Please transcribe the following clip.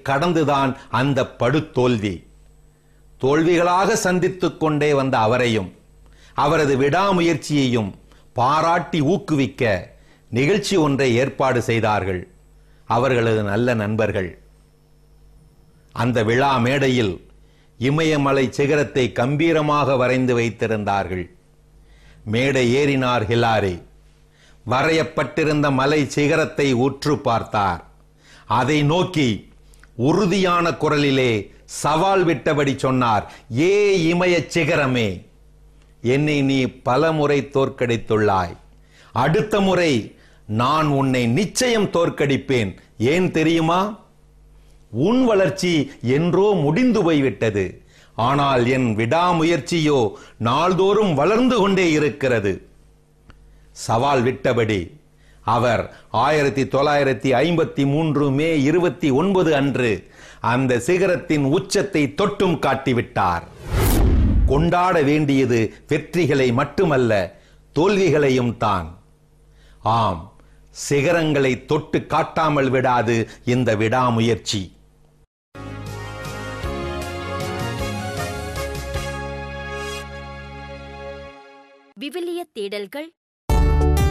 கடந்துதான் அந்த படுதோல்வி தோல்விகளாக சந்தித்துக் கொண்டே வந்த அவரையும் அவரது விடாமுயற்சியையும் பாராட்டி ஊக்குவிக்க நிகழ்ச்சி ஒன்றை ஏற்பாடு செய்தார்கள் அவர்களது நல்ல நண்பர்கள் அந்த விழா மேடையில் இமயமலை சிகரத்தை கம்பீரமாக வரைந்து வைத்திருந்தார்கள் மேடை ஏறினார் ஹிலாரி வரையப்பட்டிருந்த மலை சிகரத்தை உற்று பார்த்தார் அதை நோக்கி உறுதியான குரலிலே சவால் விட்டபடி சொன்னார் ஏ இமய சிகரமே என்னை நீ பலமுறை தோற்கடித்துள்ளாய் அடுத்த முறை நான் உன்னை நிச்சயம் தோற்கடிப்பேன் ஏன் தெரியுமா உன் வளர்ச்சி என்றோ முடிந்து போய்விட்டது ஆனால் என் விடாமுயற்சியோ நாள்தோறும் வளர்ந்து கொண்டே இருக்கிறது சவால் விட்டபடி அவர் ஆயிரத்தி தொள்ளாயிரத்தி ஐம்பத்தி மூன்று மே இருபத்தி ஒன்பது அன்று அந்த சிகரத்தின் உச்சத்தை தொட்டும் காட்டிவிட்டார் கொண்டாட வேண்டியது வெற்றிகளை மட்டுமல்ல தோல்விகளையும் தான் ஆம் சிகரங்களை தொட்டு காட்டாமல் விடாது இந்த விடாமுயற்சி விவிலிய தேடல்கள்